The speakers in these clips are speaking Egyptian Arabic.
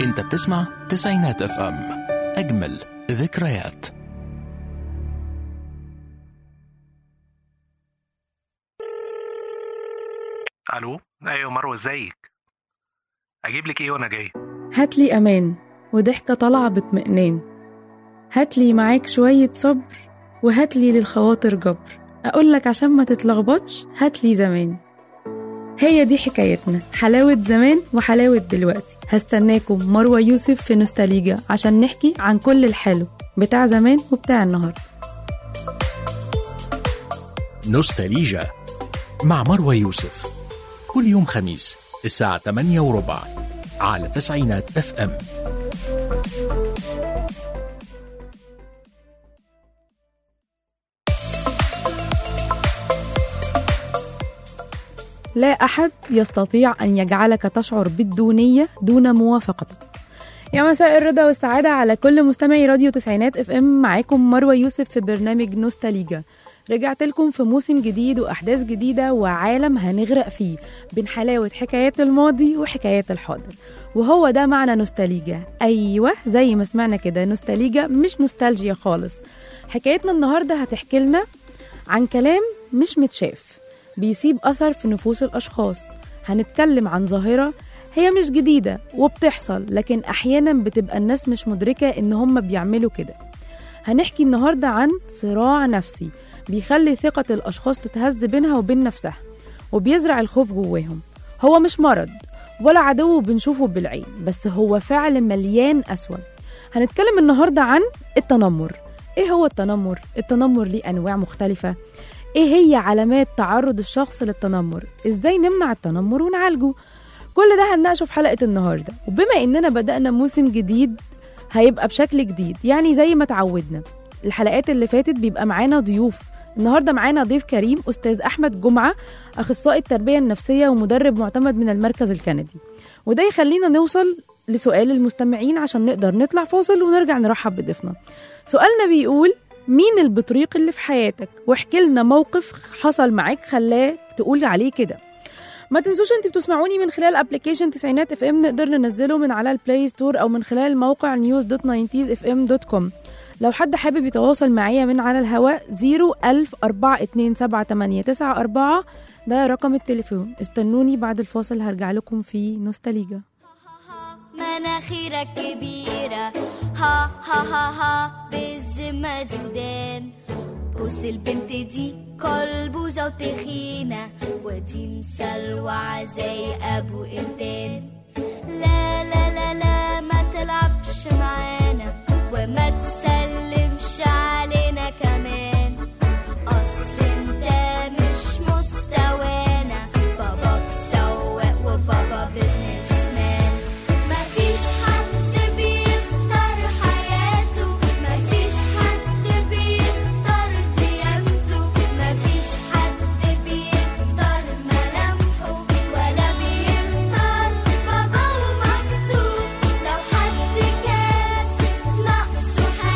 انت بتسمع تسعينات اف ام اجمل ذكريات الو ايوه مروه ازيك اجيب لك ايه وانا جاي هاتلي أمان وضحكة طالعة باطمئنان هاتلي معاك شوية صبر وهاتلي للخواطر جبر أقولك عشان ما تتلخبطش هاتلي زمان هي دي حكايتنا حلاوة زمان وحلاوة دلوقتي هستناكم مروة يوسف في نوستاليجا عشان نحكي عن كل الحلو بتاع زمان وبتاع النهاردة نوستاليجا مع مروة يوسف كل يوم خميس الساعة 8 وربع على تسعينات اف ام لا أحد يستطيع أن يجعلك تشعر بالدونية دون موافقتك يا مساء الرضا والسعادة على كل مستمعي راديو تسعينات اف ام معاكم مروة يوسف في برنامج نوستاليجا رجعت لكم في موسم جديد وأحداث جديدة وعالم هنغرق فيه بين حلاوة حكايات الماضي وحكايات الحاضر وهو ده معنى نوستاليجا أيوة زي ما سمعنا كده نوستاليجا مش نوستالجيا خالص حكايتنا النهاردة هتحكي لنا عن كلام مش متشاف بيسيب أثر في نفوس الأشخاص هنتكلم عن ظاهرة هي مش جديدة وبتحصل لكن أحيانا بتبقى الناس مش مدركة إن هم بيعملوا كده هنحكي النهاردة عن صراع نفسي بيخلي ثقة الأشخاص تتهز بينها وبين نفسها وبيزرع الخوف جواهم هو مش مرض ولا عدو بنشوفه بالعين بس هو فعل مليان أسود هنتكلم النهاردة عن التنمر إيه هو التنمر؟ التنمر ليه أنواع مختلفة ايه هي علامات تعرض الشخص للتنمر ازاي نمنع التنمر ونعالجه كل ده هنناقشه في حلقة النهاردة وبما اننا بدأنا موسم جديد هيبقى بشكل جديد يعني زي ما تعودنا الحلقات اللي فاتت بيبقى معانا ضيوف النهارده معانا ضيف كريم استاذ احمد جمعه اخصائي التربيه النفسيه ومدرب معتمد من المركز الكندي وده يخلينا نوصل لسؤال المستمعين عشان نقدر نطلع فاصل ونرجع نرحب بضيفنا سؤالنا بيقول مين البطريق اللي في حياتك واحكي لنا موقف حصل معاك خلاك تقول عليه كده ما تنسوش انتوا بتسمعوني من خلال ابلكيشن تسعينات اف ام نقدر ننزله من على البلاي ستور او من خلال موقع نيوز دوت ناينتيز اف ام دوت كوم لو حد حابب يتواصل معايا من على الهواء 010427894 ده رقم التليفون استنوني بعد الفاصل هرجع لكم في نوستاليجا مناخيرك كبيرة ها ها ها ها بالذمة دي ودان بص البنت دي كلبوزة وتخينة ودي مسلوعة زي أبو إنتان لا لا لا لا ما تلعبش معانا وما تسلمش علينا كمان أصل انت مش مستوانا باباك سواق وبابا بيزنس مان مفيش حد بيختار حياته مفيش حد بيختار ديانته مفيش حد بيختار ملامحه ولا بيختار بابا ومامته لو حد كان ناقصه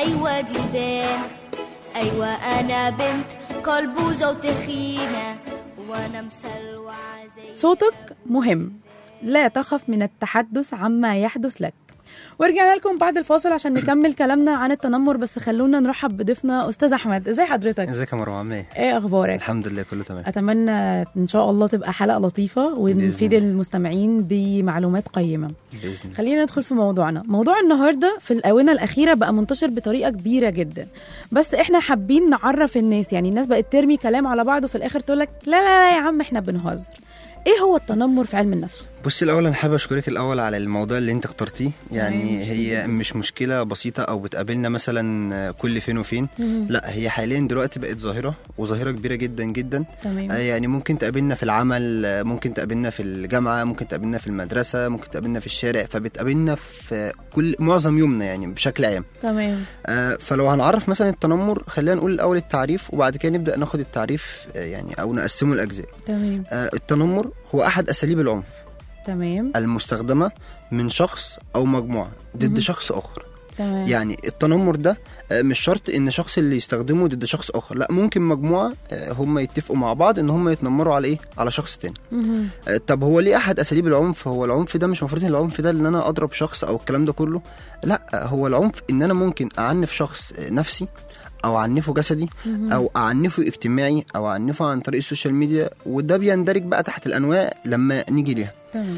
أيوة دي ودان أيوة أنا بنت قلبوزة وتخينة وأنا مسلوعة زي صوتك مهم لا تخف من التحدث عما يحدث لك ورجعنا لكم بعد الفاصل عشان نكمل كلامنا عن التنمر بس خلونا نرحب بضيفنا استاذ احمد ازي حضرتك ازيك يا مروه عامله ايه؟ ايه اخبارك الحمد لله كله تمام اتمنى ان شاء الله تبقى حلقه لطيفه ونفيد بإذن الله. المستمعين بمعلومات قيمه باذن الله خلينا ندخل في موضوعنا موضوع النهارده في الاونه الاخيره بقى منتشر بطريقه كبيره جدا بس احنا حابين نعرف الناس يعني الناس بقت ترمي كلام على بعض وفي الاخر تقول لك لا لا لا يا عم احنا بنهزر ايه هو التنمر في علم النفس بصي الاول انا حابب اشكرك الاول على الموضوع اللي انت اخترتيه يعني تمام، هي مش مشكله بسيطه او بتقابلنا مثلا كل فين وفين لا هي حاليا دلوقتي بقت ظاهره وظاهره كبيره جدا جدا تمام آه، يعني ممكن تقابلنا في العمل آه، ممكن تقابلنا في الجامعه ممكن تقابلنا في المدرسه ممكن تقابلنا في الشارع فبتقابلنا في كل معظم يومنا يعني بشكل عام تمام آه، فلو هنعرف مثلا التنمر خلينا نقول الاول التعريف وبعد كده نبدا ناخد التعريف آه، يعني او نقسمه لاجزاء تمام آه، التنمر هو احد اساليب العنف تمام المستخدمه من شخص او مجموعه ضد مهم. شخص اخر تمام يعني التنمر ده آه، مش شرط ان شخص اللي يستخدمه ضد شخص اخر لا ممكن مجموعه آه، هم يتفقوا مع بعض ان هم يتنمروا على ايه على شخص تاني مهم. آه، طب هو ليه احد اساليب العنف هو العنف ده مش المفروض ان العنف ده ان انا اضرب شخص او الكلام ده كله لا آه، هو العنف ان انا ممكن اعنف شخص آه، نفسي او اعنفه جسدي مهم. او اعنفه اجتماعي او اعنفه عن طريق السوشيال ميديا وده بيندرج بقى تحت الانواع لما نيجي ليها تمام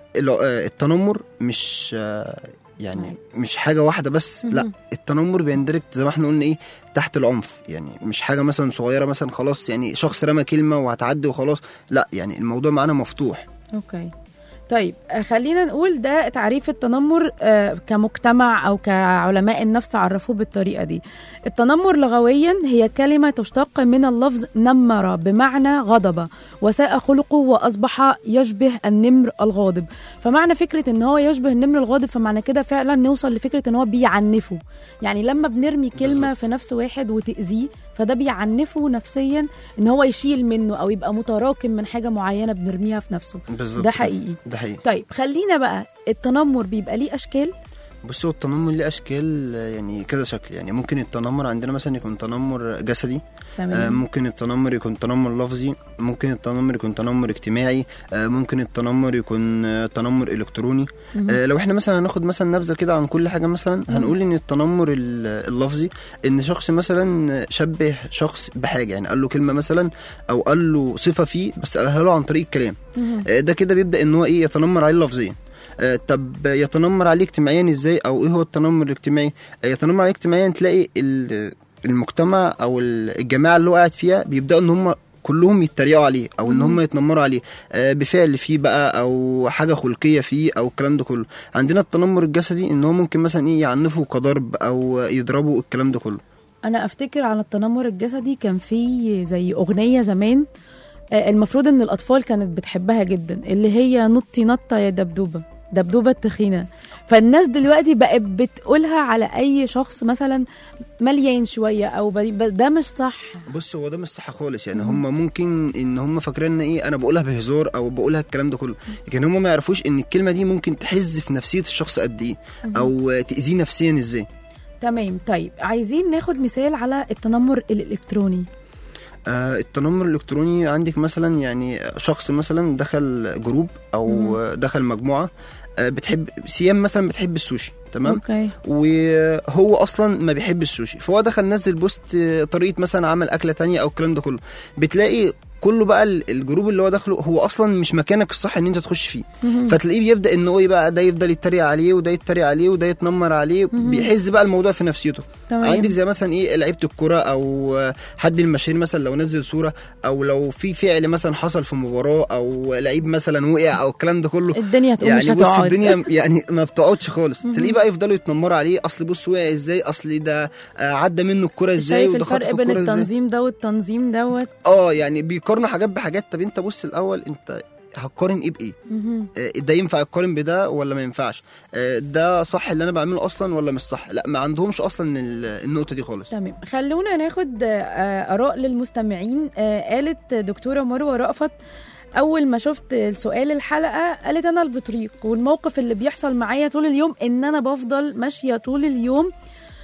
فالتنمر مش آه، يعني مش حاجه واحده بس لا مهم. التنمر بيندرج زي ما احنا قلنا ايه تحت العنف يعني مش حاجه مثلا صغيره مثلا خلاص يعني شخص رمى كلمه وهتعدي وخلاص لا يعني الموضوع معانا مفتوح اوكي طيب آه، خلينا نقول ده تعريف التنمر آه، كمجتمع او كعلماء النفس عرفوه بالطريقه دي التنمر لغويا هي كلمه تشتق من اللفظ نمر بمعنى غضب وساء خلقه واصبح يشبه النمر الغاضب فمعنى فكره ان هو يشبه النمر الغاضب فمعنى كده فعلا نوصل لفكره ان هو بيعنفه يعني لما بنرمي كلمه بالظبط. في نفس واحد وتاذيه فده بيعنفه نفسيا ان هو يشيل منه او يبقى متراكم من حاجه معينه بنرميها في نفسه بالظبط ده كده. حقيقي ده حقيقي طيب خلينا بقى التنمر بيبقى ليه اشكال بص هو التنمر ليه اشكال آه، يعني كذا شكل يعني ممكن التنمر عندنا مثلا يكون تنمر جسدي آه، تمام ممكن التنمر يكون تنمر لفظي ممكن التنمر يكون تنمر اجتماعي آه، ممكن التنمر يكون آه، تنمر الكتروني مهم. آه، لو احنا مثلا هناخد مثلا نبذه كده عن كل حاجه مثلا هنقول ان التنمر ال- اللفظي ان شخص مثلا شبه شخص بحاجه يعني قال له كلمه مثلا او قال له صفه فيه بس قالها له عن طريق الكلام مهم. آه، ده كده بيبدا ان هو ايه يتنمر عليه لفظيا آه، طب يتنمر عليه اجتماعيا ازاي او ايه هو التنمر الاجتماعي آه، يتنمر عليه اجتماعيا تلاقي ال- المجتمع او ال- الجماعه اللي هو قاعد فيها بيبداوا ان هم كلهم يتريقوا عليه او ان هم يتنمروا عليه آه، بفعل فيه بقى او حاجه خلقيه فيه او الكلام ده كله عندنا التنمر الجسدي ان هو ممكن مثلا ايه يعنفه كضرب او يضربه الكلام ده كله انا افتكر على التنمر الجسدي كان في زي اغنيه زمان آه، المفروض ان الاطفال كانت بتحبها جدا اللي هي نطي نطه يا دبدوبه دبدوبه التخينه فالناس دلوقتي بقت بتقولها على اي شخص مثلا مليان شويه او ب- ب- ده مش صح بص هو ده مش صح خالص يعني هم ممكن ان هم فاكرين ان ايه انا بقولها بهزار او بقولها الكلام ده كله لكن هم ما يعرفوش ان الكلمه دي ممكن تحز في نفسيه الشخص قد ايه او تاذيه نفسيا ازاي تمام طيب عايزين ناخد مثال على التنمر الالكتروني آه التنمر الالكتروني عندك مثلا يعني شخص مثلا دخل جروب او مم. دخل مجموعه آه بتحب سيام مثلا بتحب السوشي تمام اوكي وهو اصلا ما بيحب السوشي فهو دخل نزل بوست آه، طريقه مثلا عمل اكله تانية او الكلام ده كله بتلاقي كله بقى ال- الجروب اللي هو داخله هو اصلا مش مكانك الصح ان انت تخش فيه مهم. فتلاقيه بيبدا ان هو ايه بقى ده يفضل يتريق عليه وده يتريق عليه وده يتنمر عليه مهم. بيحز بقى الموضوع في نفسيته تمام عندك زي مثلا ايه لعيبه الكوره او حد المشاهير مثلا لو نزل صوره او لو في فعل مثلا حصل في مباراه او لعيب مثلا وقع او الكلام ده كله الدنيا تقوم مش يعني بص هتقعد الدنيا يعني ما بتقعدش خالص مهم. تلاقيه بقى يفضلوا يتنمروا عليه اصل بص وقع ازاي اصل ده آه، عدى منه الكوره ازاي شايف وده خطف الفرق بين الكوره ازاي التنظيم ده والتنظيم دوت اه يعني بيقارنوا حاجات بحاجات طب انت بص الاول انت هتقارن ايه بايه مهم. آه، ده ينفع يقارن بده ولا ما ينفعش آه، ده صح اللي انا بعمله اصلا ولا مش صح لا ما عندهمش اصلا ال- النقطه دي خالص تمام خلونا ناخد آه، اراء للمستمعين آه، قالت دكتوره مروه رأفت اول ما شفت سؤال الحلقه قالت انا البطريق والموقف اللي بيحصل معايا طول اليوم ان انا بفضل ماشيه طول اليوم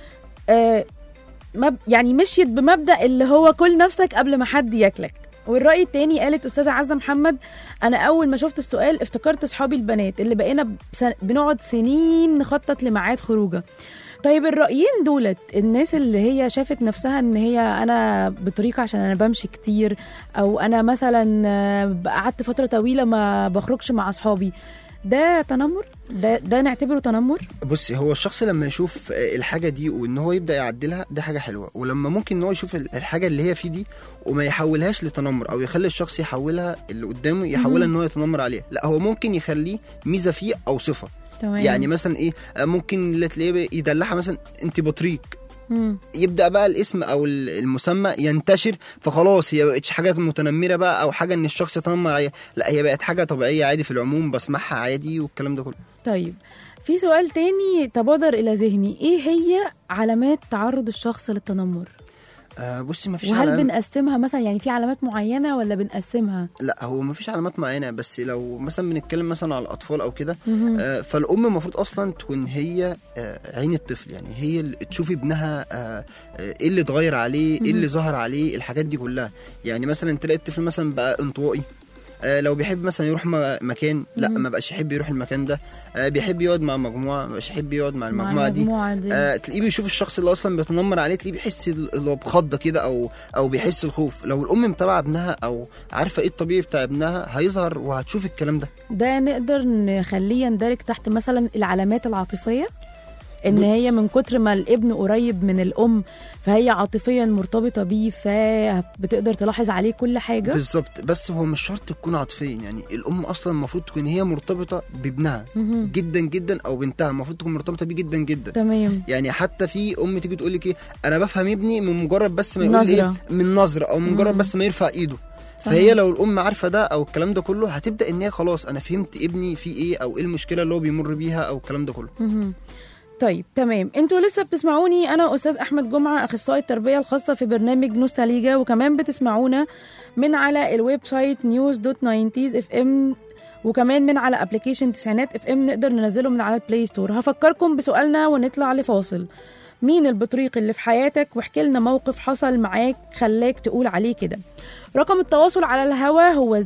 آه مب يعني مشيت بمبدا اللي هو كل نفسك قبل ما حد ياكلك والرأي التاني قالت أستاذة عزة محمد أنا أول ما شفت السؤال افتكرت صحابي البنات اللي بقينا بسن... بنقعد سنين نخطط لميعاد خروجه طيب الرأيين دولت الناس اللي هي شافت نفسها ان هي انا بطريقة عشان انا بمشي كتير او انا مثلا آه، قعدت فترة طويلة ما بخرجش مع اصحابي ده تنمر ده ده نعتبره تنمر بصي هو الشخص لما يشوف آه، الحاجه دي وان هو يبدا يعدلها دي حاجه حلوه ولما ممكن ان هو يشوف ال- الحاجه اللي هي فيه دي وما يحولهاش لتنمر او يخلي الشخص يحولها اللي قدامه يحولها ان هو يتنمر عليها لا هو ممكن يخليه ميزه فيه او صفه تمام يعني مثلا ايه آه، ممكن اللي تلاقيه يدلعها مثلا انت بطريق مم. يبدا بقى الاسم او ال- المسمى ينتشر فخلاص هي بقتش حاجه متنمره بقى او حاجه ان الشخص يتنمر عليها لا هي بقت حاجه طبيعيه عادي في العموم بسمعها عادي والكلام ده كله طيب في سؤال تاني تبادر الى ذهني ايه هي علامات تعرض الشخص للتنمر آه بصي ما فيش وهل علامة بنقسمها مثلا يعني في علامات معينه ولا بنقسمها لا هو ما فيش علامات معينه بس لو مثلا بنتكلم مثلا على الاطفال او كده مهم. آه فالام المفروض اصلا تكون هي آه عين الطفل يعني هي اللي تشوف ابنها آه آه، ايه اللي اتغير عليه ايه اللي ظهر عليه الحاجات دي كلها يعني مثلا تلاقي الطفل مثلا بقى انطوائي آه لو بيحب مثلا يروح م- مكان لا مم. ما بقاش يحب يروح المكان ده آه بيحب يقعد مع مجموعه ما بقاش يحب يقعد مع مع المجموعه دي المجموعه دي آه تلاقيه بيشوف الشخص اللي اصلا بيتنمر عليه تلاقيه بيحس ال- اللي هو بخضه كده او او بيحس الخوف لو الام متابعه ابنها او عارفه ايه الطبيعي بتاع ابنها هيظهر وهتشوف الكلام ده ده نقدر نخليه يندرج تحت مثلا العلامات العاطفيه ان بص. هي من كتر ما الابن قريب من الام فهي عاطفيا مرتبطه بيه فبتقدر تلاحظ عليه كل حاجه بالظبط بس هو مش شرط تكون عاطفيا يعني الام اصلا المفروض تكون هي مرتبطه بابنها مهم. جدا جدا او بنتها المفروض تكون مرتبطه بيه جدا جدا تمام يعني حتى في ام تيجي تقول لك ايه انا بفهم ابني من مجرد بس ما يقول نظرة. ايه من نظره او من مجرد مم. بس ما يرفع ايده فاهمة. فهي لو الام عارفه ده او الكلام ده كله هتبدا ان هي خلاص انا فهمت ابني في ايه او ايه المشكله اللي هو بيمر بيها او الكلام ده كله مهم. طيب تمام انتوا لسه بتسمعوني انا استاذ احمد جمعه اخصائي التربيه الخاصه في برنامج نوستاليجا وكمان بتسمعونا من على الويب سايت نيوز دوت ناينتيز اف ام وكمان من على ابلكيشن تسعينات اف ام نقدر ننزله من على البلاي ستور هفكركم بسؤالنا ونطلع لفاصل مين البطريق اللي في حياتك واحكي لنا موقف حصل معاك خلاك تقول عليه كده رقم التواصل على الهوا هو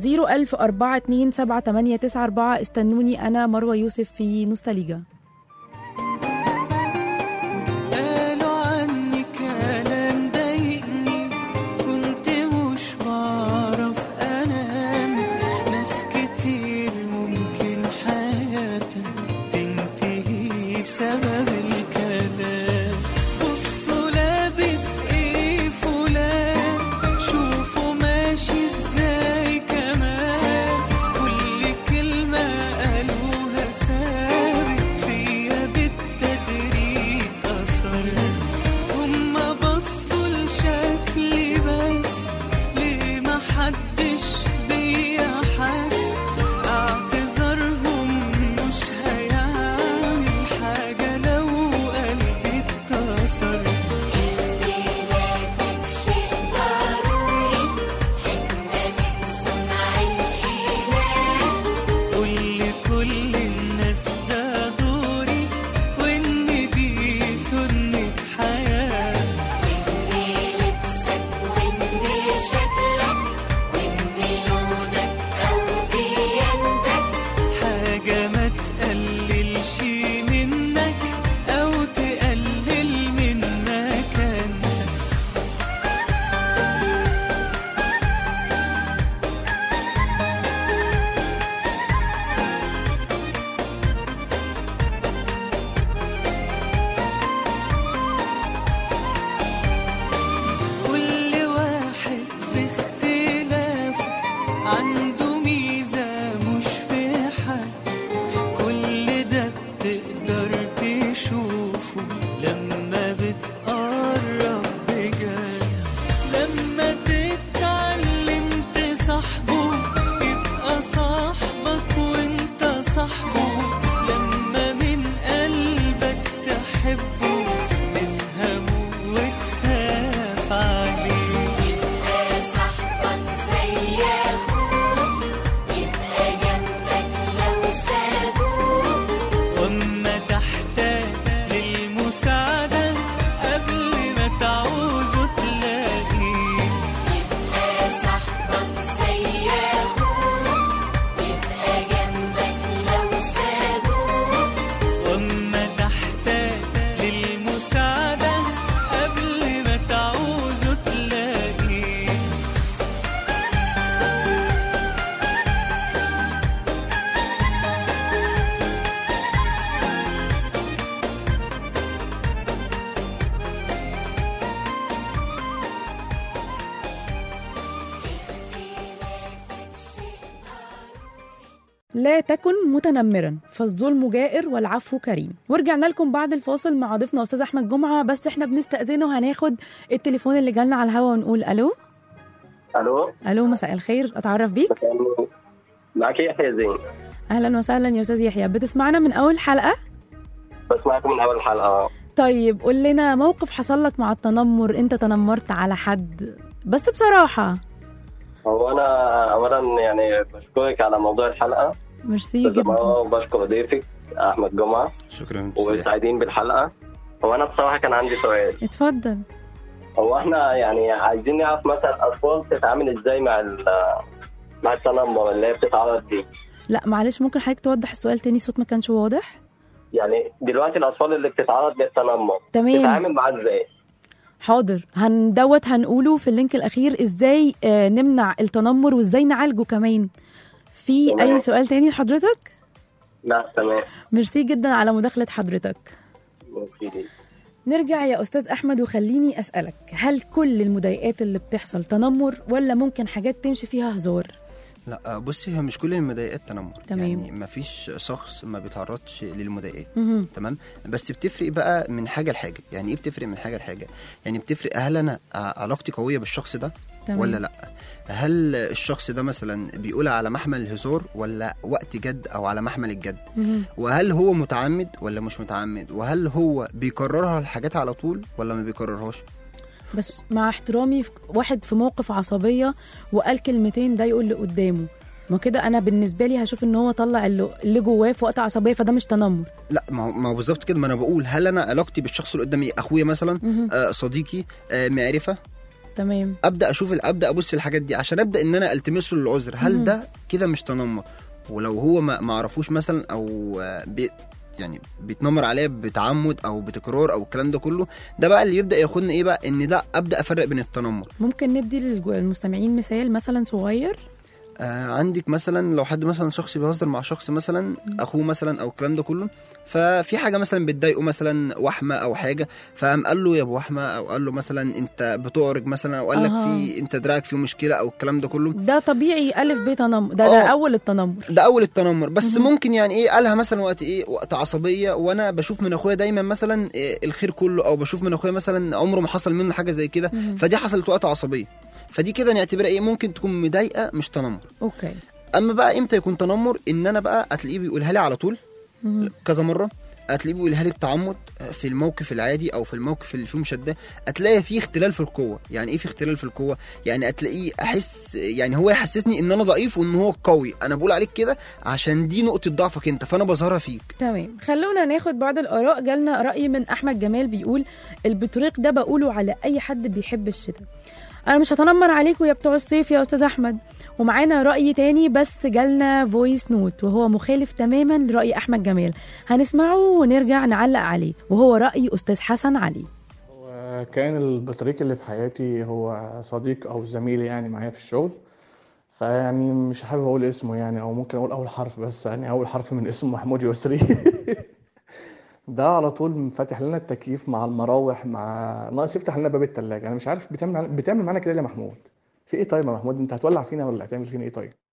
010427894 استنوني انا مروه يوسف في نوستاليجا قالوا عني كلام ضايقني كنت مش بعرف انام ناس كتير ممكن حياتها تنتهي بسبب الكلام بصوا لابس ايه فلان شوفوا ماشي ازاي كمان كل كلمة قالوها ثابت في لا تكن متنمرا فالظلم جائر والعفو كريم ورجعنا لكم بعد الفاصل مع ضيفنا استاذ احمد جمعه بس احنا بنستاذنه هناخد التليفون اللي جالنا على الهوا ونقول الو الو الو مساء الخير اتعرف بيك معك يحيى زين اهلا وسهلا يا استاذ يحيى بتسمعنا من اول حلقه بسمعكم من اول حلقه طيب قول لنا موقف حصل لك مع التنمر انت تنمرت على حد بس بصراحه هو انا اولا يعني بشكرك على موضوع الحلقه ميرسي أستاذة جدا مروة، وبشكر ضيفك احمد جمعه شكرا وسعيدين بالحلقه هو انا بصراحه كان عندي سؤال اتفضل هو احنا يعني عايزين نعرف مثلا الاطفال تتعامل ازاي مع ال- مع التنمر اللي هي بتتعرض ليه لا معلش ممكن حضرتك توضح السؤال تاني صوت ما كانش واضح يعني دلوقتي الاطفال اللي بتتعرض للتنمر تمام تتعامل معاه ازاي حاضر هندوت هنقوله في اللينك الاخير ازاي آه، نمنع التنمر وازاي نعالجه كمان في تمام. اي سؤال تاني لحضرتك لا تمام ميرسي جدا على مداخله حضرتك ميرسي. نرجع يا استاذ احمد وخليني اسالك هل كل المضايقات اللي بتحصل تنمر ولا ممكن حاجات تمشي فيها هزار لا بصي هي مش كل المضايقات تنمر تمام. يعني ما فيش شخص ما بيتعرضش للمضايقات مهم. تمام بس بتفرق بقى من حاجه لحاجه يعني ايه بتفرق من حاجه لحاجه يعني بتفرق هل انا ع- علاقتي قويه بالشخص ده تمام. ولا لا هل الشخص ده مثلا بيقول على محمل الهزار ولا وقت جد او على محمل الجد مهم. وهل هو متعمد ولا مش متعمد وهل هو بيكررها الحاجات على طول ولا ما بيكررهاش بس مع احترامي في- واحد في موقف عصبيه وقال كلمتين ده يقول اللي قدامه ما كده انا بالنسبه لي هشوف ان هو طلع اللي اللي جواه في وقت عصبيه فده مش تنمر لا ما هو ما هو بالظبط كده ما انا بقول هل انا علاقتي بالشخص اللي قدامي اخويا مثلا مهم. آه صديقي آه معرفه تمام ابدا اشوف ابدا ابص الحاجات دي عشان ابدا ان انا التمس له العذر مهم. هل ده كده مش تنمر ولو هو ما ما عرفوش مثلا او آه، بي يعني بيتنمر عليا بتعمد او بتكرار او الكلام ده كله ده بقى اللي يبدا ياخدنا ايه بقى ان ده ابدا افرق بين التنمر ممكن ندي للج- للمستمعين مثال مثلا صغير آه عندك مثلا لو حد مثلا شخص بيهزر مع شخص مثلا اخوه مثلا او الكلام ده كله ففي حاجه مثلا بتضايقه مثلا وحمه او حاجه فقام قال له يا ابو وحمه او قال له مثلا انت بتعرج مثلا او قال لك أها. في انت دراعك فيه مشكله او الكلام ده كله ده طبيعي الف ب تنمر ده ده آه. اول التنمر ده اول التنمر بس مهم. ممكن يعني ايه قالها مثلا وقت ايه وقت عصبيه وانا بشوف من اخويا دايما مثلا إيه الخير كله او بشوف من اخويا مثلا عمره ما حصل منه حاجه زي كده مهم. فدي حصلت وقت عصبيه فدي كده نعتبرها ايه ممكن تكون مضايقه مش تنمر اوكي اما بقى امتى يكون تنمر ان انا بقى هتلاقيه بيقولها لي على طول مهم. كذا مره هتلاقيه بيقولها لي بتعمد في الموقف العادي او في الموقف اللي فيه مشاده هتلاقي فيه اختلال في القوه يعني ايه في اختلال في القوه يعني هتلاقيه احس يعني هو يحسسني ان انا ضعيف وان هو قوي انا بقول عليك كده عشان دي نقطه ضعفك انت فانا بظهرها فيك تمام خلونا ناخد بعض الاراء جالنا راي من احمد جمال بيقول البطريق ده بقوله على اي حد بيحب الشتاء انا مش هتنمر عليكم يا بتوع الصيف يا استاذ احمد ومعانا راي تاني بس جالنا فويس نوت وهو مخالف تماما لراي احمد جمال هنسمعه ونرجع نعلق عليه وهو راي استاذ حسن علي كان البطريق اللي في حياتي هو صديق او زميل يعني معايا في الشغل فيعني مش حابب اقول اسمه يعني او ممكن اقول اول حرف بس يعني اول حرف من اسمه محمود يسري ده على طول فاتح لنا التكييف مع المراوح مع ناقص يفتح لنا باب التلاجة انا مش عارف بتعمل بتعمل معانا كده ليه يا محمود في ايه طيب يا محمود انت هتولع فينا ولا هتعمل فينا ايه طيب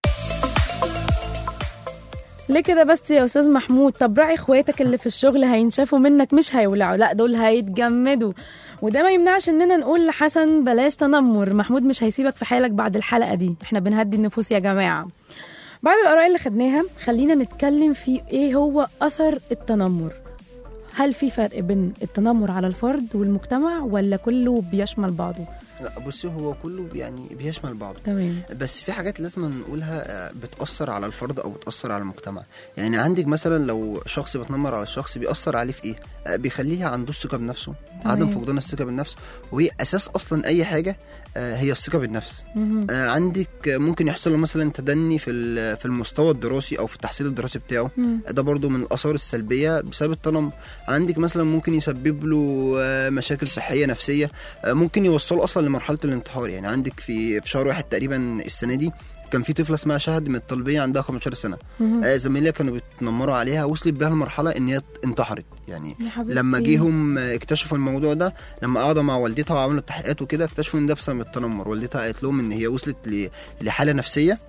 ليه كده بس يا استاذ محمود طب راعي اخواتك اللي في الشغل هينشافوا منك مش هيولعوا لا دول هيتجمدوا وده ما يمنعش اننا نقول لحسن بلاش تنمر محمود مش هيسيبك في حالك بعد الحلقه دي احنا بنهدي النفوس يا جماعه بعد الاراء اللي خدناها خلينا نتكلم في ايه هو اثر التنمر هل في فرق بين التنمر على الفرد والمجتمع ولا كله بيشمل بعضه لا بصي هو كله يعني بيشمل بعضه تمام بس في حاجات لازم نقولها آه، بتأثر على الفرد أو بتأثر على المجتمع يعني عندك مثلا لو شخص بيتنمر على الشخص بيأثر عليه في إيه آه، بيخليه عنده الثقة بنفسه عدم تمام. فقدان الثقة بالنفس وهي أساس أصلا أي حاجة آه، هي الثقة بالنفس مهم. آه، عندك آه، ممكن يحصل له مثلا تدني في ال- في المستوى الدراسي او في التحصيل الدراسي بتاعه مم. ده برضو من الاثار السلبيه بسبب التنمر عندك مثلا ممكن يسبب له آه، مشاكل صحيه نفسيه آه، ممكن يوصله اصلا لمرحله الانتحار يعني عندك في في شهر واحد تقريبا السنه دي كان في طفله اسمها شهد من الطلبيه عندها 15 سنه مهم. آه، زمايلها كانوا بيتنمروا عليها وصلت بيها لمرحله ان هي انتحرت يعني يا حبيبتي. لما جيهم اكتشفوا الموضوع ده لما قعدوا مع والدتها وعملوا التحقيقات وكده اكتشفوا ان ده بسبب التنمر والدتها قالت لهم ان هي وصلت ل- لحاله نفسيه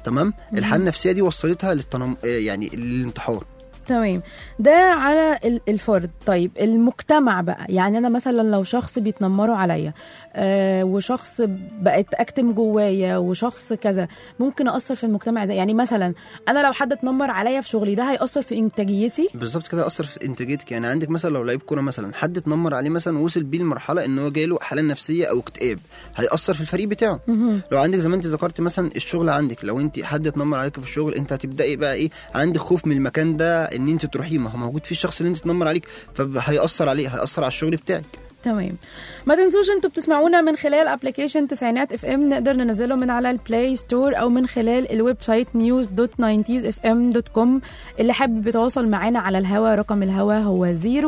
تمام الحاله النفسيه دي وصلتها للتنم... آه، يعني للانتحار تمام ده على ال- الفرد طيب المجتمع بقى يعني انا مثلا لو شخص بيتنمروا عليا آه وشخص بقت اكتم جوايا وشخص كذا ممكن اثر في المجتمع ازاي يعني مثلا انا لو حد اتنمر عليا في شغلي ده هياثر في انتاجيتي بالظبط كده اثر في انتاجيتك يعني عندك مثلا لو لعيب كوره مثلا حد اتنمر عليه مثلا وصل بيه لمرحله ان هو جاله حاله نفسيه او اكتئاب هياثر في الفريق بتاعه لو عندك زي ما انت ذكرت مثلا الشغل عندك لو انت حد اتنمر عليك في الشغل انت هتبداي بقى ايه عندك خوف من المكان ده ان انت تروحيه ما هو موجود فيه الشخص اللي انت اتنمر عليك فهياثر عليه هياثر على الشغل بتاعك تمام ما تنسوش انتوا بتسمعونا من خلال ابلكيشن تسعينات اف ام نقدر ننزله من على البلاي ستور او من خلال الويب سايت نيوز دوت ناينتيز اف ام دوت كوم اللي حابب يتواصل معانا على الهوا رقم الهوا هو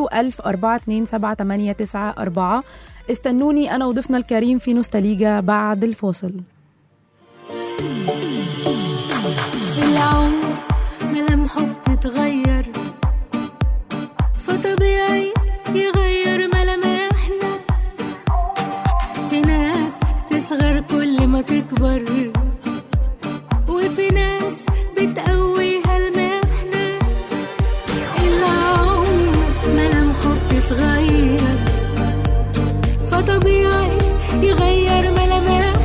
010427894 استنوني انا وضيفنا الكريم في نوستاليجا بعد الفاصل العمر ملامحه بتتغير فطبيعي يغير ملامحنا في ناس تصغر كل ما تكبر وفي ناس بتقويها المحنة العمر ملامحه بتتغير فطبيعي يغير ملامحنا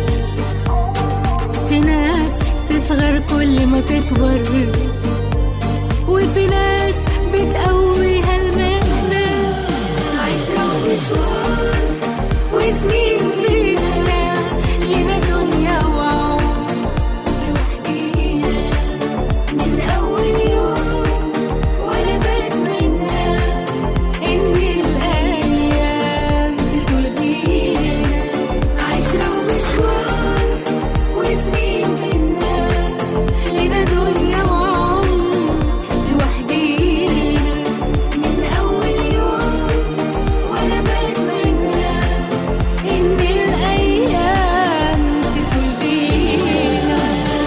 في ناس تصغر كل ما تكبر وفي ناس بتقويها المهنة عشرة ومشوار وسنين لينا لينا دنيا وعمر لوحدينا من أول يوم وأنا بتمنى إن الأيام تطول بينا عشرة ومشوار وسنين منا لينا دنيا وعمر لوحدينا من أول يوم وأنا بتمنى إن الأيام تطول بينا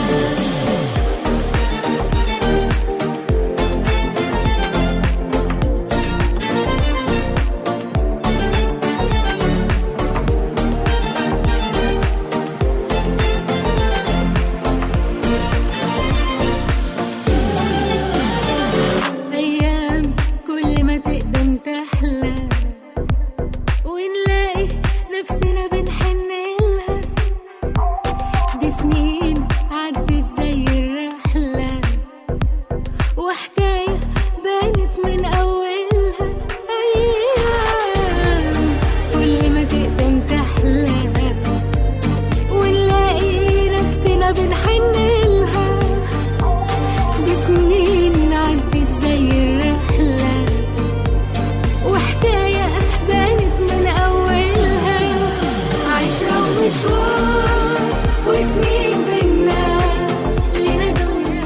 أيام كل ما تقدم تحلى ونلاقي نفسنا بنحن لها دي سنين عدت زي الرحلة وحكاية بانت من أولها أيام كل ما تقدم تحلى ونلاقي نفسنا بنحن لها دي سنين عدت زي الرحلة وحكاية بانت من أولها عشرة ومشوار وسنين بينا لينا دنيا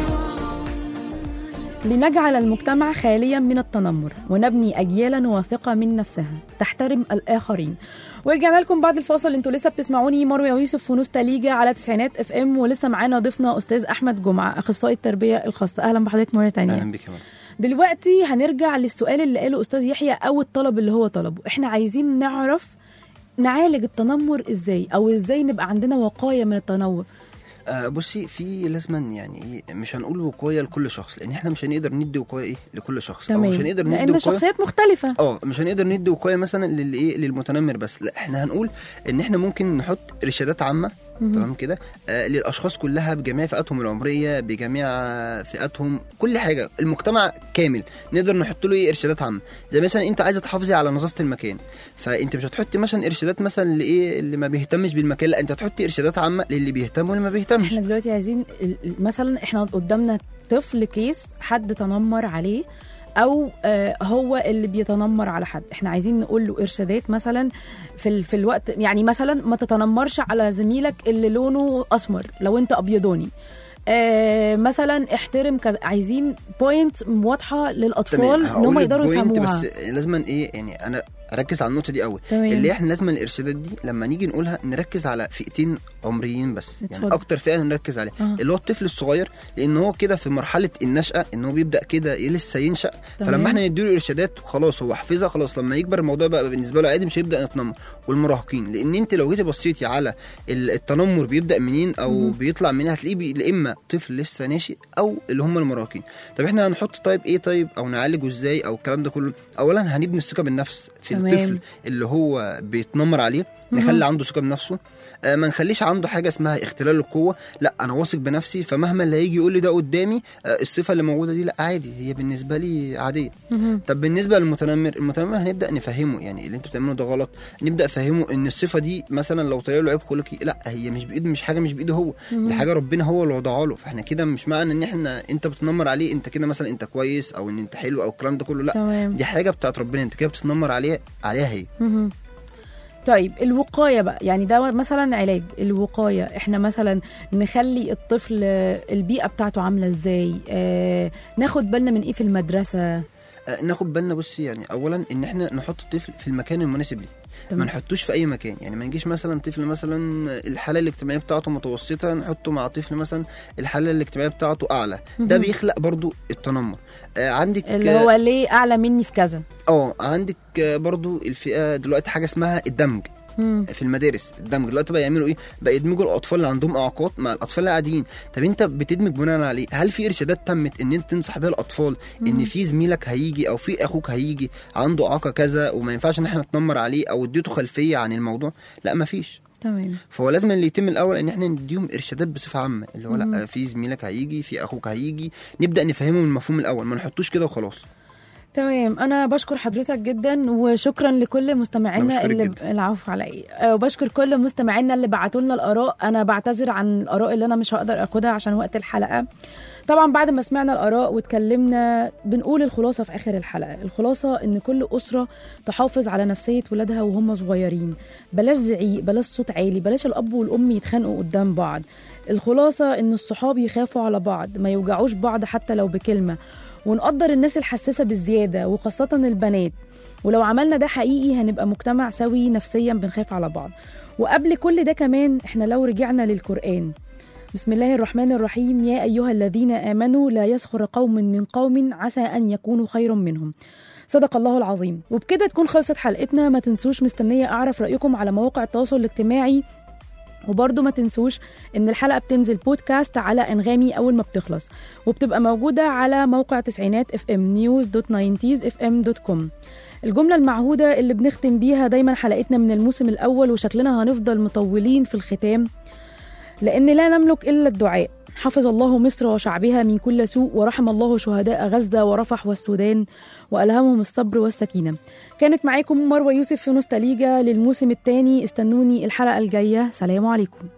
لنجعل المجتمع خاليا من التنمر ونبني اجيالا واثقه من نفسها تحترم الاخرين ورجعنا لكم بعد الفاصل انتوا لسه بتسمعوني مروه ويوسف في نوستاليجا على تسعينات اف ام ولسه معانا ضيفنا استاذ احمد جمعه اخصائي التربيه الخاصه اهلا بحضرتك مره تانية اهلا بك يا مرة. دلوقتي هنرجع للسؤال اللي قاله استاذ يحيى او الطلب اللي هو طلبه احنا عايزين نعرف نعالج التنمر ازاي او ازاي نبقى عندنا وقايه من التنمر آه بصي في لازما يعني ايه مش هنقول وقايه لكل شخص لان احنا مش هنقدر ندي وقايه ايه لكل شخص او تمام مش هنقدر ندي لان وقايه الشخصيات مختلفه اه مش هنقدر ندي وقايه مثلا للايه للمتنمر بس لا احنا هنقول ان احنا ممكن نحط ارشادات عامه تمام كده آه للاشخاص كلها بجميع فئاتهم العمريه بجميع فئاتهم كل حاجه المجتمع كامل نقدر نحط له ايه ارشادات عامه زي مثلا انت عايزه تحافظي على نظافه المكان فانت مش هتحطي مثلا ارشادات مثلا لايه اللي ما بيهتمش بالمكان لا انت هتحطي ارشادات عامه للي بيهتم واللي ما بيهتمش احنا دلوقتي عايزين ال- ال- مثلا احنا قدامنا طفل كيس حد تنمر عليه او آه هو اللي بيتنمر على حد احنا عايزين نقول له ارشادات مثلا في ال... في الوقت يعني مثلا ما تتنمرش على زميلك اللي لونه اسمر لو انت ابيضاني آه مثلا احترم كذا عايزين بوينت واضحه للاطفال تمام، ان هم هقول يقدروا البوينت يفهموها بس لازما ايه يعني انا اركز على النقطه دي قوي تمام. اللي احنا لازم الارشادات دي لما نيجي نقولها نركز على فئتين عمريين بس يعني اتفضل. اكتر فئه نركز عليها أه. اللي هو الطفل الصغير لان هو كده في مرحله النشاه ان هو بيبدا كده لسه ينشا تمام. فلما احنا نديله ارشادات خلاص هو حافظها خلاص لما يكبر الموضوع بقى بالنسبه له عادي مش هيبدا يتنمر والمراهقين لان انت لو جيتي بصيتي على ال- التنمر بيبدا منين او مهم. بيطلع منين هتلاقيه بي- يا اما طفل لسه ناشئ او اللي هم المراهقين طب احنا هنحط طيب ايه طيب او نعالجه ازاي او الكلام ده كله اولا هنبني الثقه بالنفس في تمام. الطفل اللي هو بيتنمر عليه مهم. نخلي عنده ثقه بنفسه آه، ما نخليش عنده حاجه اسمها اختلال القوه لا انا واثق بنفسي فمهما اللي هيجي يقول لي ده قدامي آه، الصفه اللي موجوده دي لا عادي هي بالنسبه لي عاديه مهم. طب بالنسبه للمتنمر المتنمر هنبدا نفهمه يعني اللي انت بتعمله ده غلط نبدا نفهمه ان الصفه دي مثلا لو طلع له عيب خلقي لا هي مش بايده مش حاجه مش بايده هو دي حاجه ربنا هو اللي وضعها له فاحنا كده مش معنى ان احنا انت بتنمر عليه انت كده مثلا انت كويس او ان انت حلو او الكلام ده كله لا تمام دي حاجه بتاعت ربنا انت كده بتتنمر عليها عليها هي مهم. طيب الوقايه بقى يعني ده مثلا علاج الوقايه احنا مثلا نخلي الطفل آه، البيئه بتاعته عامله ازاي آه ناخد بالنا من ايه في المدرسه آه، ناخد بالنا بص يعني اولا ان احنا نحط الطفل في المكان المناسب ليه ما تمام نحطوش في اي مكان يعني ما نجيش مثلا طفل مثلا الحاله الاجتماعيه بتاعته متوسطه نحطه مع طفل مثلا الحاله الاجتماعيه بتاعته اعلى ده مهم. بيخلق برضو التنمر آه عندك اللي هو ليه اعلى مني في كذا اه عندك آه، برضو الفئه دلوقتي حاجه اسمها الدمج مم. في المدارس الدمج دلوقتي بقى يعملوا ايه بقى يدمجوا الاطفال اللي عندهم اعاقات مع الاطفال العاديين طب انت بتدمج بناء عليه هل في ارشادات تمت ان انت تنصح بيها الاطفال ان في زميلك هيجي او في اخوك هيجي عنده اعاقه كذا وما ينفعش ان احنا نتنمر عليه او اديته خلفيه عن الموضوع لا ما فيش تمام فهو لازم اللي يتم الاول ان احنا نديهم ارشادات بصفه عامه اللي هو لا في زميلك هيجي في اخوك هيجي نبدا نفهمهم المفهوم الاول ما نحطوش كده وخلاص تمام انا بشكر حضرتك جدا وشكرا لكل مستمعينا أنا بشكرك اللي جداً. العفو على ايه وبشكر كل مستمعينا اللي بعتوا لنا الاراء انا بعتذر عن الاراء اللي انا مش هقدر اخدها عشان وقت الحلقه طبعا بعد ما سمعنا الاراء واتكلمنا بنقول الخلاصه في اخر الحلقه الخلاصه ان كل اسره تحافظ على نفسيه ولادها وهم صغيرين بلاش زعيق بلاش صوت عالي بلاش الاب والام يتخانقوا قدام بعض الخلاصه ان الصحاب يخافوا على بعض ما يوجعوش بعض حتى لو بكلمه ونقدر الناس الحساسه بالزياده وخاصه البنات ولو عملنا ده حقيقي هنبقى مجتمع سوي نفسيا بنخاف على بعض وقبل كل ده كمان احنا لو رجعنا للقرآن بسم الله الرحمن الرحيم يا أيها الذين آمنوا لا يسخر قوم من قوم عسى أن يكونوا خيرا منهم صدق الله العظيم وبكده تكون خلصت حلقتنا ما تنسوش مستنية أعرف رأيكم على مواقع التواصل الاجتماعي وبرضه ما تنسوش ان الحلقه بتنزل بودكاست على انغامي اول ما بتخلص وبتبقى موجوده على موقع تسعينات اف ام نيوز دوت ناينتيز اف ام دوت كوم الجملة المعهودة اللي بنختم بيها دايما حلقتنا من الموسم الأول وشكلنا هنفضل مطولين في الختام لأن لا نملك إلا الدعاء حفظ الله مصر وشعبها من كل سوء ورحم الله شهداء غزة ورفح والسودان وألهمهم الصبر والسكينة كانت معاكم مروة يوسف في نوستاليجا للموسم الثاني استنوني الحلقة الجاية سلام عليكم